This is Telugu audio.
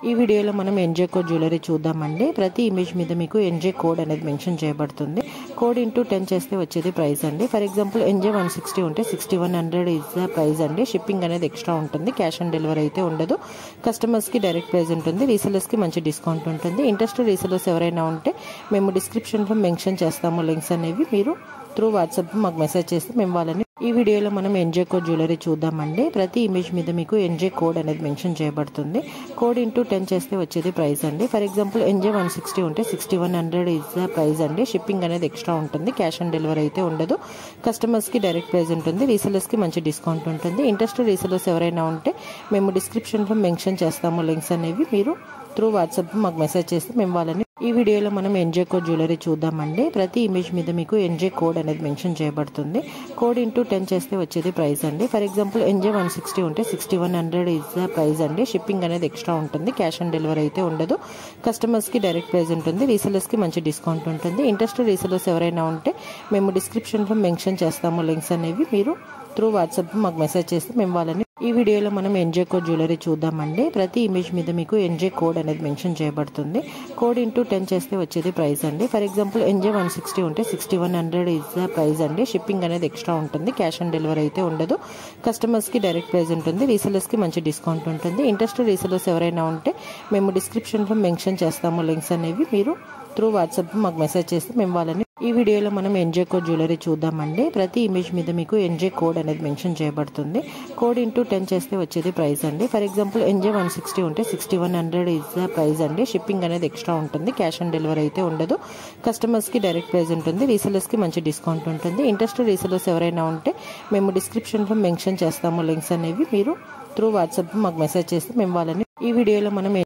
ఈ వీడియోలో మనం ఎన్జే కోడ్ జ్యువెలరీ చూద్దామండి ప్రతి ఇమేజ్ మీద మీకు ఎన్జే కోడ్ అనేది మెన్షన్ చేయబడుతుంది కోడ్ ఇంటూ టెన్ చేస్తే వచ్చేది ప్రైస్ అండి for example NJ one sixty ఉంటే sixty one hundred is the price అండి షిప్పింగ్ అనేది ఎక్స్ట్రా ఉంటుంది క్యాష్ ఆన్ డెలివరీ అయితే ఉండదు కస్టమర్స్కి డైరెక్ట్ ప్రైస్ ఉంటుంది రీసెలర్స్కి మంచి డిస్కౌంట్ ఉంటుంది ఇంట్రెస్ట్ రీసెలర్స్ ఎవరైనా ఉంటే మేము డిస్క్రిప్షన్లో మెన్షన్ చేస్తాము లింక్స్ అనేవి మీరు త్రూ వాట్సాప్ మాకు మెసేజ్ చేస్తే మేము వాళ్ళని ఈ వీడియోలో మనం ఎన్జే కోడ్ జ్యువెలరీ చూద్దామండి ప్రతి ఇమేజ్ మీద మీకు ఎన్జే కోడ్ అనేది మెన్షన్ చేయబడుతుంది కోడ్ ఇంటూ టెన్ చేస్తే వచ్చేది ప్రైస్ అండి for example NJ one sixty ఉంటే sixty one hundred is the price అండి షిప్పింగ్ అనేది ఎక్స్ట్రా ఉంటుంది క్యాష్ ఆన్ డెలివరీ అయితే ఉండదు కస్టమర్స్కి డైరెక్ట్ ప్రైస్ ఉంటుంది రీసెలర్స్కి మంచి డిస్కౌంట్ ఉంటుంది ఇంట్రెస్ట్ రీసెలర్స్ ఎవరైనా ఉంటే మేము డిస్క్రిప్షన్లో మెన్షన్ చేస్తాము లింక్స్ అనేవి మీరు త్రూ వాట్సాప్ మాకు మెసేజ్ చేస్తే మేము వాళ్ళని ఈ వీడియోలో మనం ఎన్జే కోడ్ జ్యువెలరీ చూద్దామండి ప్రతి ఇమేజ్ మీద మీకు ఎన్జే కోడ్ అనేది మెన్షన్ చేయబడుతుంది కోడ్ ఇంటూ టెన్ చేస్తే వచ్చేది ప్రైస్ అండి for example NJ one sixty ఉంటే sixty one hundred is the price అండి షిప్పింగ్ అనేది ఎక్స్ట్రా ఉంటుంది క్యాష్ ఆన్ డెలివరీ అయితే ఉండదు కస్టమర్స్కి డైరెక్ట్ ప్రైస్ ఉంటుంది రీసెలర్స్కి మంచి డిస్కౌంట్ ఉంటుంది ఇంట్రెస్ట్ రీసెలర్స్ ఎవరైనా ఉంటే మేము డిస్క్రిప్షన్లో మెన్షన్ చేస్తాము లింక్స్ అనేవి మీరు త్రూ వాట్సాప్ మాకు మెసేజ్ చేస్తే మేము వాళ్ళని ఈ వీడియోలో మనం ఎన్జే కోడ్ జ్యువెలరీ చూద్దామండి ప్రతి ఇమేజ్ మీద మీకు ఎన్జే కోడ్ అనేది మెన్షన్ చేయబడుతుంది కోడ్ ఇంటూ టెన్ చేస్తే వచ్చేది ప్రైస్ అండి for example NJ one sixty ఉంటే sixty one hundred is the price అండి షిప్పింగ్ అనేది ఎక్స్ట్రా ఉంటుంది క్యాష్ ఆన్ డెలివరీ అయితే ఉండదు కస్టమర్స్కి డైరెక్ట్ ప్రైస్ ఉంటుంది రీసెలర్స్కి మంచి డిస్కౌంట్ ఉంటుంది ఇంట్రెస్ట్ రీసెలర్స్ ఎవరైనా ఉంటే మేము డిస్క్రిప్షన్లో మెన్షన్ చేస్తాము లింక్స్ అనేవి మీరు త్రూ వాట్సాప్ మాకు మెసేజ్ చేస్తే మేము వాళ్ళని ఈ వీడియోలో మనం ఎన్జే కోడ్ జ్యువెలరీ చూద్దామండి ప్రతి ఇమేజ్ మీద మీకు ఎన్జే కోడ్ అనేది మెన్షన్ చేయబడుతుంది కోడ్ ఇంటూ టెన్ చేస్తే వచ్చేది ప్రైస్ అండి for example NJ one sixty ఉంటే sixty one hundred is the price అండి షిప్పింగ్ అనేది ఎక్స్ట్రా ఉంటుంది క్యాష్ ఆన్ డెలివరీ అయితే ఉండదు కస్టమర్స్కి డైరెక్ట్ ప్రైస్ ఉంటుంది రీసెలర్స్కి మంచి డిస్కౌంట్ ఉంటుంది ఇంట్రెస్ట్ రీసెలర్స్ ఎవరైనా ఉంటే మేము డిస్క్రిప్షన్లో మెన్షన్ చేస్తాము లింక్స్ అనేవి మీరు త్రూ వాట్సాప్ మాకు మెసేజ్ చేస్తే మేము వాళ్ళని ఈ వీడియోలో మనం